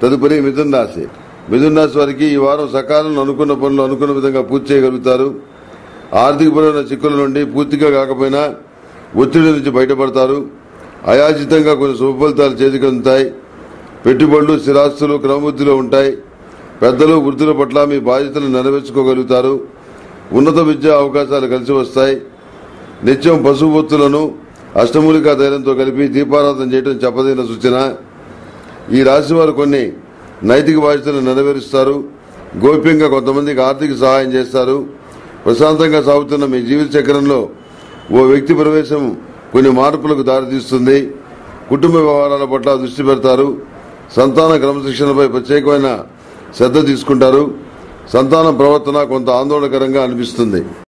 తదుపరి మిథున్ రాశి మిథున్ రాశి వారికి ఈ వారం సకాలంలో అనుకున్న పనులు అనుకున్న విధంగా పూర్తి చేయగలుగుతారు ఆర్థికపరమైన చిక్కుల నుండి పూర్తిగా కాకపోయినా ఒత్తిడి నుంచి బయటపడతారు అయాచితంగా కొన్ని శుభ ఫలితాలు చేతికి అందుతాయి పెట్టుబడులు స్థిరాస్తులు క్రమబుద్ధిలో ఉంటాయి పెద్దలు వృద్ధుల పట్ల మీ బాధ్యతలను నెరవేర్చుకోగలుగుతారు ఉన్నత విద్యా అవకాశాలు కలిసి వస్తాయి నిత్యం పశువొత్తులను అష్టమూలికా ధైర్యంతో కలిపి దీపారాధన చేయడం చెప్పదగిన సూచన ఈ రాశి వారు కొన్ని నైతిక బాధ్యతలను నెరవేరుస్తారు గోప్యంగా కొంతమందికి ఆర్థిక సహాయం చేస్తారు ప్రశాంతంగా సాగుతున్న మీ జీవిత చక్రంలో ఓ వ్యక్తి ప్రవేశం కొన్ని మార్పులకు దారితీస్తుంది కుటుంబ వ్యవహారాల పట్ల దృష్టి పెడతారు సంతాన క్రమశిక్షణపై ప్రత్యేకమైన శ్రద్ధ తీసుకుంటారు సంతాన ప్రవర్తన కొంత ఆందోళనకరంగా అనిపిస్తుంది